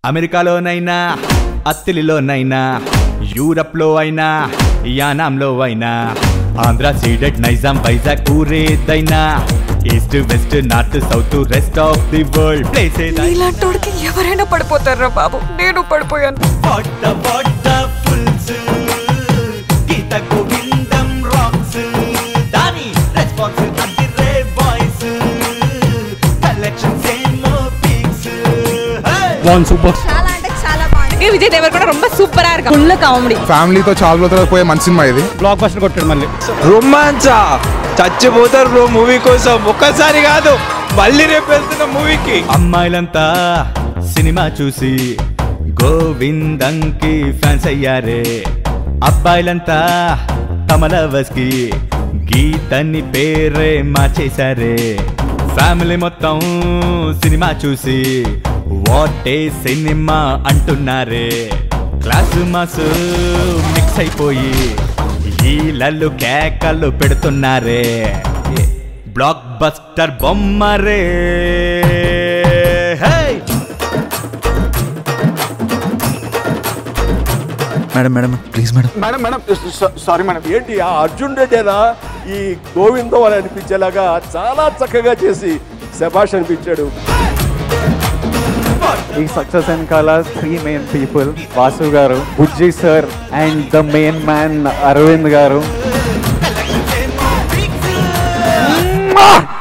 అమెరికాలోనైనా అత్తిలిలోనైనా యూరప్లో అయినా యానాంలో అయినా ఆంధ్ర సీడెడ్ నైజాం వైజాగ్ ఊరేదైనా east west north south rest of the world place ఇలాంటి వాడికి ఎవరైనా పడిపోతారా బాబు నేను పడిపోయాను గీత గోవిందం రాక్స్ దాని రెస్పాన్స్ అదిరే వాయిస్ కలెక్షన్స్ ఏమో పీక్స్ చాలా అంటే చాలా బాగుంది విజయ్ దేవర్ కూడా ரொம்ப సూపரா இருக்கு ఫుల్ కామెడీ ఫ్యామిలీతో చాలా రోజులు పోయే మంచి సినిమా ఇది బ్లాక్ బస్టర్ కొట్టాడు మళ్ళీ రొమాన్సా చచ్చిపోతారు బ్రో మూవీ కోసం ఒక్కసారి కాదు మళ్ళీ రేపు వెళ్తున్న మూవీకి అమ్మాయిలంతా సినిమా చూసి గోవిందంకి ఫ్యాన్స్ అయ్యారే అబ్బాయిలంతా కమలవస్ కి గీతని పేరే మార్చేశారే ఫ్యామిలీ మొత్తం సినిమా చూసి వాటే సినిమా అంటున్నారే క్లాసు మాసు మిక్స్ అయిపోయి ఈ లల్లు కేకలు పెడుతున్నారే బ్లాక్ బస్టర్ బొమ్మరే hey madam madam please madam madam madam sorry madam ఏంటి ఆ అర్జున్ రెడ్డేనా ఈ గోవిందం అని అనిపించేలాగా చాలా చక్కగా చేసి శభాష్ అనిపించాడు ఈ సక్సెస్ వెనకాల త్రీ మెయిన్ పీపుల్ వాసు గారు Bujji sir and the main man Aravind గారు